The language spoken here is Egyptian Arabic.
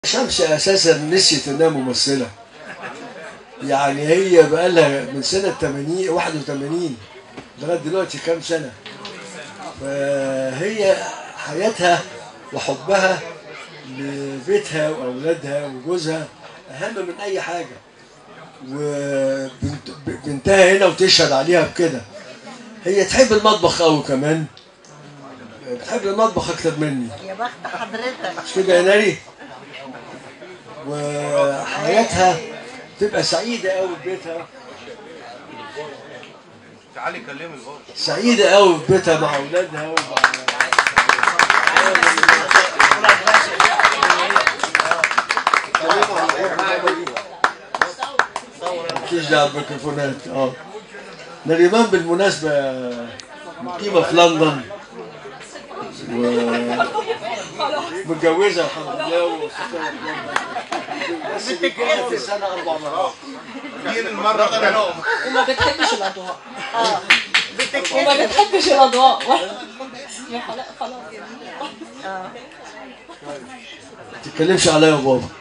شمس اساسا نسيت انها ممثله يعني هي بقى لها من سنه 80 81 لغايه دلوقتي كام سنه فهي حياتها وحبها لبيتها واولادها وجوزها اهم من اي حاجه وبنتها هنا وتشهد عليها بكده هي تحب المطبخ قوي كمان بتحب المطبخ اكتر مني يا بخت حضرتك مش كده يا ناري وحياتها تبقى سعيدة قوي في بيتها تعالي كلمي البابا سعيدة قوي في بيتها مع أولادها ومع مفيش دعوة بالميكروفونات اه نريمان بالمناسبة مقيمة في لندن ومتجوزة الحمد لله وسكنها في لندن بس بتجيلها في السنة أربع مرات دي المرة الثانية وما بتحبش الاضواء اه وما بتحبش الاضواء يا حلاء خلاص اه ما تتكلمش عليا يا بابا